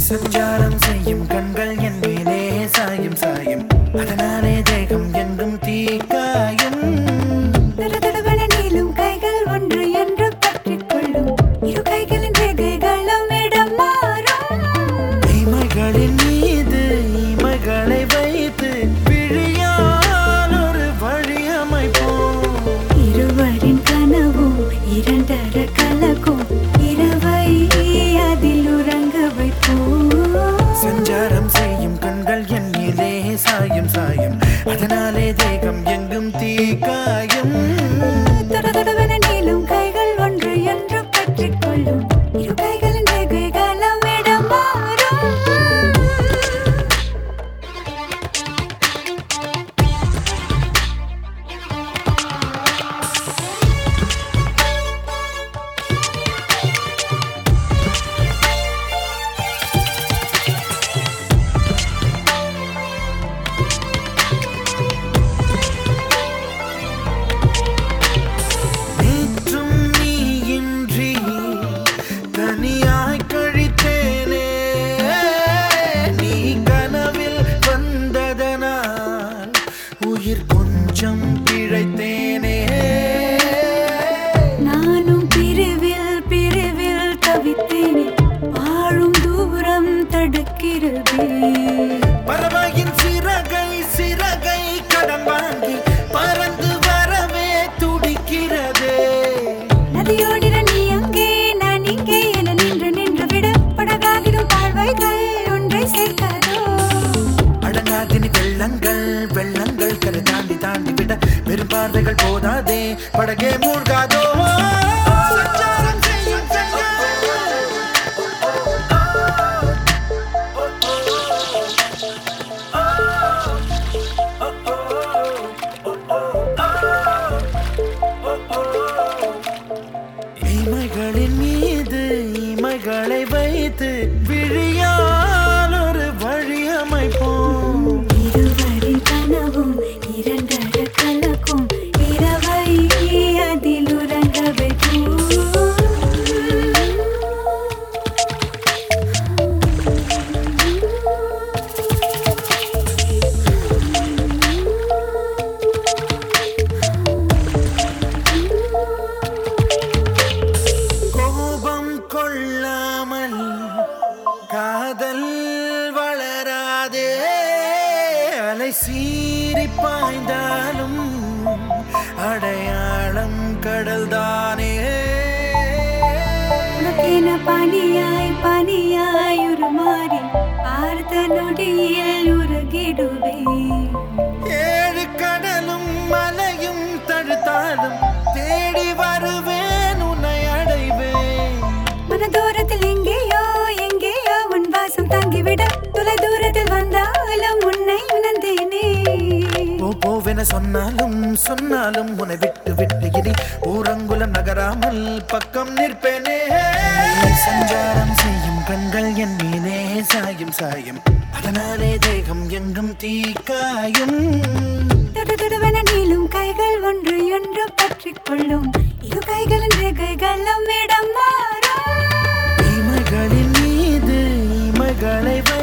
சஞ்சாரம் செய்யும் கண்கள் என் மேலே சாயும் சாயும் அதனாலே தேகம் எங்கும் தீக்காயும் தடதடவென நீளும் கைகள் ஒன்று என்று பற்றிக் கொள்ளும் இரு கைகளின் ரேகைகளும் இடம் மாறும் இமைகளின் மீது இமைகளை வைத்து விழியால் ஒரு வழி அமைப்போம் இருவரின் கனவும் இரண்டர கலக்கும் இரவை அதில் உறங்க வைப்போம் சஞ்சாரம் செய்யும் கண்கள் என் மேலே சாயும் சாயும் அதனாலே தேகம் எங்கும் தீக்காயும் தடதடவென நீளும் கைகள் ஒன்று என்று பற்றிக் கொள்ளும் இரு கைகளின் ரேகைகளும் இடம் மாறும் நேற்றும் நீயின்றி தனியாய் கழித்தேனே நீ கனவில் வந்ததனால் உயிர் கொஞ்சம் பிழைத்தேனே நானும் பிரிவில் பிரிவில் தவித்தேனே வாழும் தூரம் தடுக்கிறதே பறவையின் சிறகை சிறகை கடன் வாங்கி பறந்து வரவே துடிக்கிறதே நதியோடிட நீ அங்கே நான் இங்கே என நின்று நின்று விட படகாகிடும் பார்வைகள் ஒன்றை சேர்க்காதோ அடங்காதினி வெள்ளங்கள் வெள்ளங்கள் கரை தாண்டி தாண்டி விட வெறும் பார்வைகள் போதாதே படகே மூழ்காதோ சஞ்சாரம் செய்யும் கண்கள். இமைகளின் மீது இமைகளை வைத்து விழியால் ஒரு வழி அமைப்போம் இருவரின் கனவும் இரண்டர கலக்கும் இரவை அதில் உறங்க வைக்கும் கோபம் கொள்ளாமல் காதல் வளராதே அலை சீறி பாய்ந்தாலும் அடையாளம் கடல்தானே உனக்கென பனியாய் பனியாய் உருமாறி பார்த்த நொடியில் உருகிடுவேன் ஏழு கடலும் மலையும் தடுத்தாலும் தேடி வருவேன் உன்னை அடைவேன் மன தூரத்தில் எங்கேயோ எங்கேயோ உன் வாசம் தங்கிவிட தொலை தூரத்தில் வந்தாலும் உன்னை உணர்ந்தேனே போ போவென சொன்னாலும் சொன்னாலும் உன்னை விட்டு விட்டு இனி ஊரங்குலம் நகராமல் பக்கம் நிற்பேனே சஞ்சாரம் செய்யும் கண்கள் என் மீனே சாயும் சாயும் அதனாலே தேகம் எங்கும் தீக்காயும் தடதடவென நீளும் கைகள் ஒன்று என்று பற்றிக் கொள்ளும் இரு கைகளின் ரேகைகளும் இடம் மாறும் இமைகளின் மீது இமைகளை வை